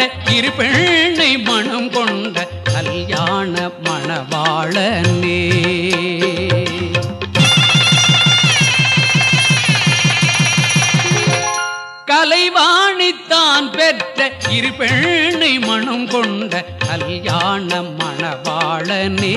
இரு பெண்ணை மனம் கொண்ட கல்யாண மணவாளனே கலைவாணித்தான் பெற்ற இரு பெண்ணை மனம் கொண்ட கல்யாண மணவாளனே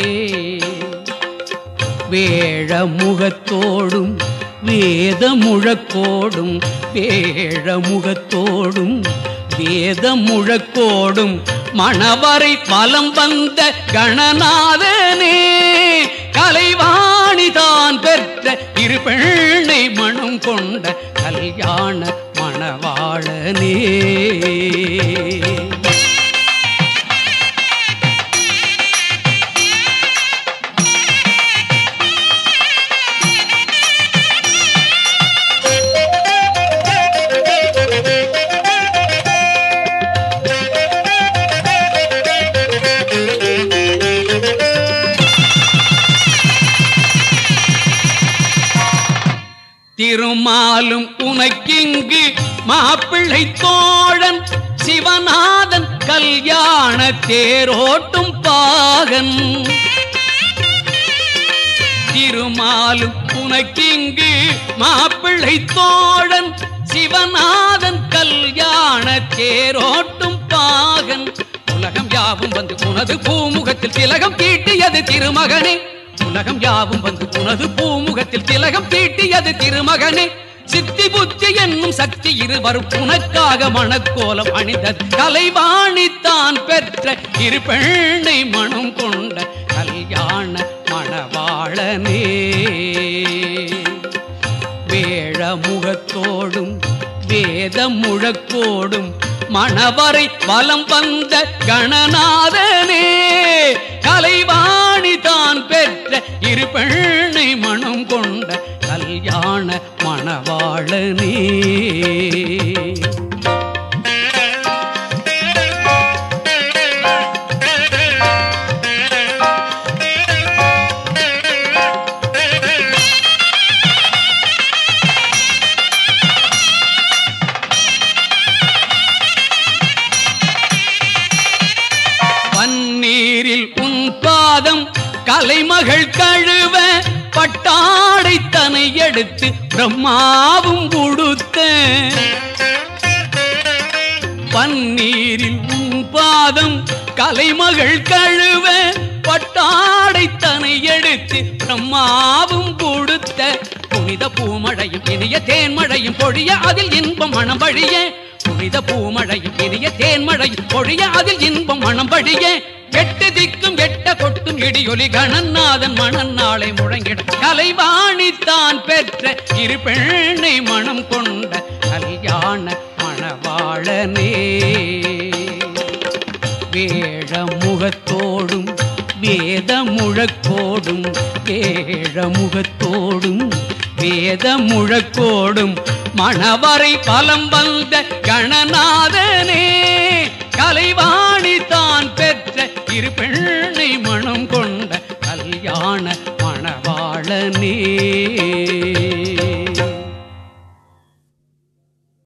வேழ முகத்தோடும் வேத முழக்கோடும் வேழ முகத்தோடும் வேத முழக்கோடும் மணவரை வலம் வந்த கணநாதனே கலைவாணி தான் பெற்ற இரு பெண்ணை மனம் கொண்ட கல்யாண மணவாளனே திருமாலும் உனக்கிங்கு மாப்பிள்ளை தோழன் சிவநாதன் கல்யாண தேரோட்டும் பாகன் திருமாலும் உனக்கிங்கு மாப்பிள்ளை தோழன் சிவநாதன் கல்யாண தேரோட்டும் பாகன் உலகம் யாவும் வந்து உனது பூமுகத்தில் திலகம் தீட்டியது திருமகனே உலகம் யாவும் வந்து உனது பூமுகத்தில் திலகம் தீட்டியது திருமகனே சித்தி புத்தி என்னும் சக்தி இருவரும் உனக்காக மணக்கோலம் அணிந்த கலைவாணித்தான் பெற்ற இரு பெண்ணை மனம் கொண்ட கல்யாண மணவாளனே வேழ முகத்தோடும் வேத முழக்கோடும் மணவரை வலம் வந்த கணநாதனே கலைவாணி தான் பெற்ற இரு பெண்ணை மனம் கொண்ட கல்யாண மணவாளனே பன்னீரில் உன் பாதம் கலைமகள் கழுவ பட்டாடை தனை எடுத்து பிரம்மாவும் கொடுத்த பன்னீரில் உன் பாதம் கலைமகள் கழுவ பட்டாடை தனை எடுத்து பிரம்மாவும் கொடுத்த புனித பூமழையும் இனிய தேன்மழையும் பொழிய அதில் இன்பம் மனம் வழிய புனித பூமழையும் இனிய தேன்மழையும் பொழிய அதில் இன்பம் மனம் வழிய எட்டு திக்கும் எட்ட கொட்டும் இடியொலி கணநாதன் மணநாளை முழங்கிட கலைவாணித்தான் பெற்ற இரு பெண்ணை மனம் கொண்ட கல்யாண மணவாளனே வேழ முகத்தோடும் வேத முழக்கோடும் வேழ முகத்தோடும் வேத முழக்கோடும் மணவரை பலம் வந்த கணநாதனே கலைவாணி தான் பெற்ற இரு பெண்ணை மனம் கொண்ட கல்யாண மணவாளனே